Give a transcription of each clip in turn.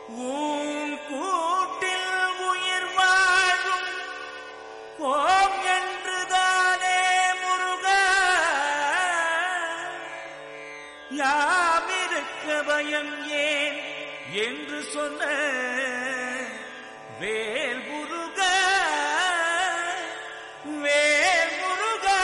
ஊன் கூட்டில் உயிர் வாழும் கோம் என்றுதானே முருகா யாமிருக்க பயம் ஏன் என்று சொன்ன வேல் முருகா வேல் முருகா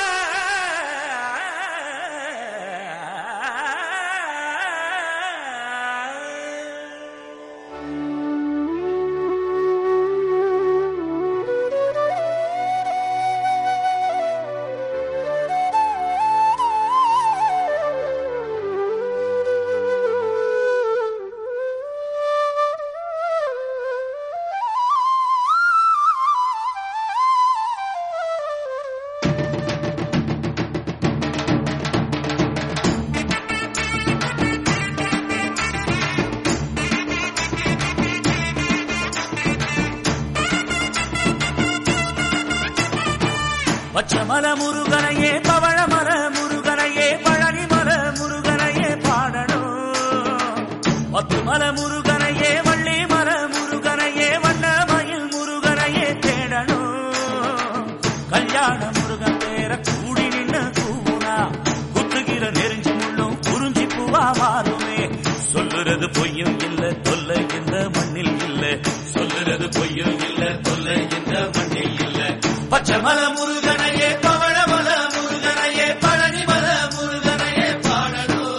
பச்சமல முருகனையே பவழமல முருகனையே பழனிமல முருகனையே பாடணும் பத்துமல முருகனையே வள்ளிமல முருகனையே வண்ணமயில் முருகனையே தேடணும் கல்யாண முருகன் பேர கூடி நின்று கூவுனா குத்துகிற நெருஞ்சி முள்ளும் குறிஞ்சி பூவா மாறுமே சொல்லுறது பொய்யும் இல்ல தொல்லை இந்த மண்ணில் இல்ல சொல்லுறது பொய்யும் இல்ல தொல்லை இந்த மண்ணில் இல்ல பச்சைமல முருகனையே பவழமல முருகனையே பழனிமல முருகனையே பாடணும்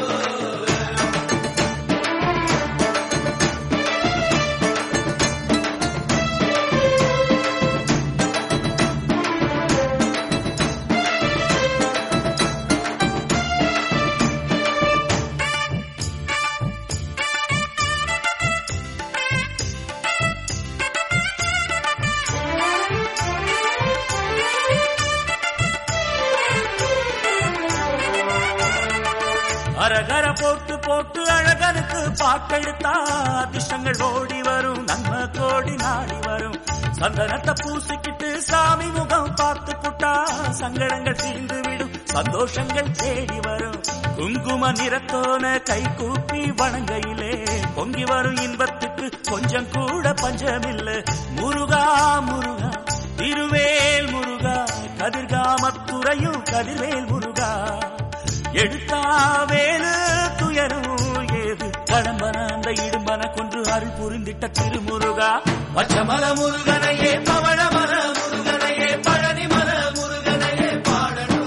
அரகர போட்டு போட்டு அழகனுக்கு பாட்டெடுத்தா அதிர்ஷ்டங்கள் ஓடி வரும் நன்மை கோடி நாடி வரும் சந்தனத்தை பூசிக்கிட்டு சாமி முகம் பார்த்து புட்டா சங்கடங்கள் தீர்ந்து விடும் சந்தோஷங்கள் தேடி வரும் குங்கும நிறத்தோன கை கூப்பி வணங்கையிலே பொங்கி வரும் இன்பத்துக்கு கொஞ்சம் கூட பஞ்சமில்ல முருகா முருகா திருவேல் முருகா கதிர்காமத்துறையும் கதிர்வேல் முருகா எடுத்தா வேலு துயரும் ஏது கடம்பன அந்த இடும்பன கொன்று அருள் புரிந்திட்ட திருமுருகா பச்சமல முருகனையே பவழமல முருகனையே பழனிமல முருகனையே பாடணும்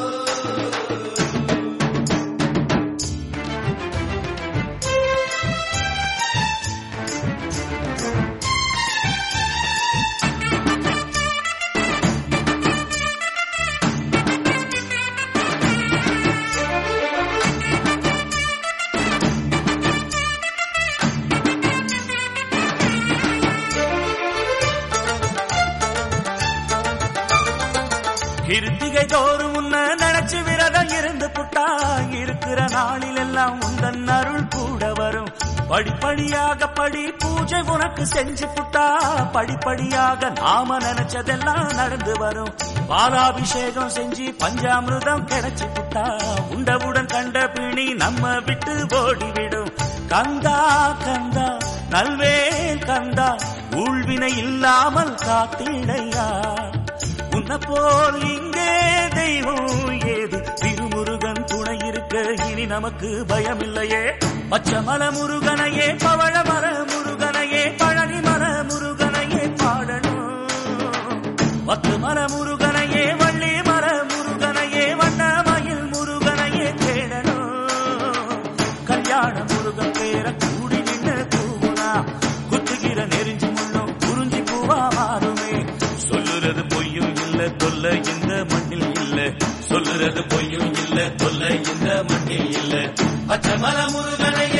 கிருத்திகை தோறும் உன்ன நினைச்சு விரதம் இருந்து புட்டா இருக்கிற நாளில் எல்லாம் உந்தன் அருள் கூட வரும் படிப்படியாக படி பூஜை உனக்கு செஞ்சு புட்டா படிப்படியாக நாம நினைச்சதெல்லாம் நடந்து வரும் பாலாபிஷேகம் செஞ்சு பஞ்சாமிர்தம் கிடைச்சு புட்டா உண்டவுடன் கண்ட பிணி நம்ம விட்டு ஓடிவிடும் கந்தா கந்தா நல்வேல் கந்தா ஊழ்வினை இல்லாமல் காத்திடையா உன்னை போல் இங்கே தெய்வம் ஏது திருமுருகன் துணை இருக்க இனி நமக்கு பயமில்லையே பச்சமல முருகனையே பவழமல முருகனையே பழனிமல முருகனையே பாடணும் பத்து மல முருகனையே வள்ளி மல முருகனையே வண்ணமயில் முருகனையே தேடணும் கல்யாண முருகன் பேர கூடி நின்று கூவுனா குத்துகிற நெருஞ்சி முள்ளும் குறிஞ்சி பூவா மாறுமே சொல்லுறது பொய்யும் இல்ல தொல்லை இந்த மண்ணில் இல்ல சொல்லுறது பொய்யும் இல்ல தொல்லை இந்த மண்ணில் இல்ல பச்சை மல முருகனையே